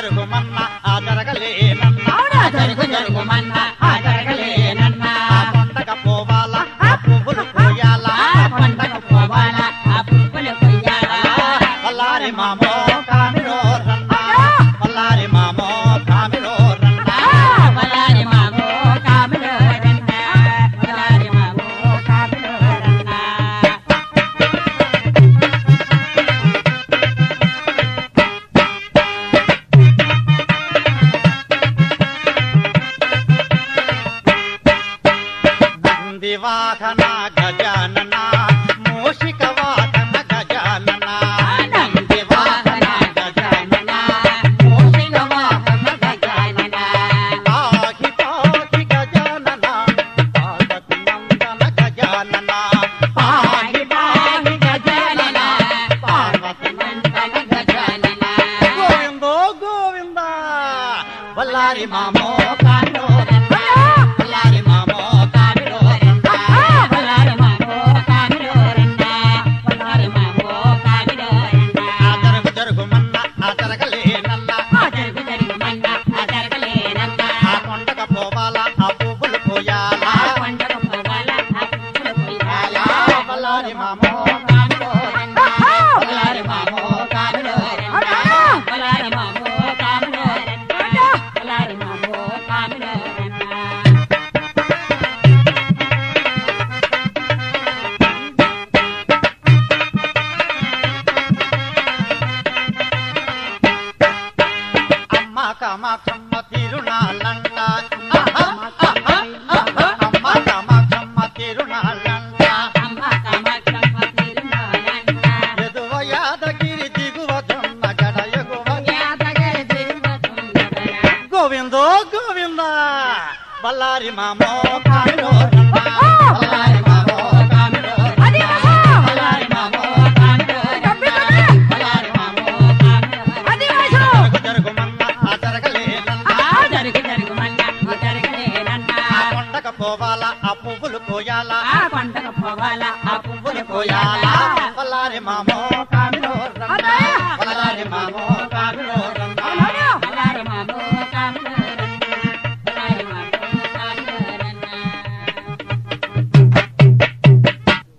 జరుగుమన్న ఆ జరగలేనన్న అవునా జరుగు జరుగుమన్న ఆ జరగలేనన్న ఆ కొండక పోవాలా ఆ పువ్వులు పోయాలా ఆ పంటకు పోవాలా ఆ పువ్వులు కొయ్యాలా పల్లారి మామో కామిరో రన్న పల్లారి మామో కామిరో రన్న ఆ వలారి మామో కామిలో రన్న వలారి మామో కామిలో రన్న నంది వాహన గజానన మూషిక వాహన గజానన నంది వాహన గజానన మోషిక వాహన గజానన పాహి పాహి గజానన పార్వతి నందన గజానన పాహి పాహి గజానన పార్వతి నందన గజానన గోవిందో గోవింద వల్లారి మామో కామిలో రన్న వల్లారి మామో కామిలో రన్న వలారి మామో కామిలో రన్న వలారి మామో కామిలో ఆ రన్న జరుగు జరుగుమన్న ఆ జరగలేనన్న ఆ జరుగు జరుగుమన్న ఆ జరగలేనన్న ఆ కొండక పోవాలా ఆ పువ్వులు పోయాలా ఆ పంటకు పోవాలా ఆ పువ్వులు కొయ్యాలా వల్లారి మామో కామిలో రన్న వలారి మామో కామిలో రన్న వలారి మామో కామిలో రన్న వలారి మామో కామిలో రన్న అమ్మ కామాక్షమ్మ తిరునాళ్ళంట అమ్మ కామాక్షమ్మ తిరునాళ్ళంట అమ్మ కామాక్షమ్మ తిరునాళ్ళంట ఎదువ యాదగిరి దిగువ జొన్న గడ ఎగువ యాదగిరి తిరుపతుండగల గోవిందో గోవింద బల్లారి మామో కామిలో రమ్మ. బల్లారి మామో కామిలో రమ్మ. బల్లారి మామో కామిలో రమ్మ. బల్లారి మామో జరుగు జరుగుమన్న ఆ జరగలేనన్న జరుగు జరుగు మన్న జరగలేనన్న ఆ కొండక పోవాల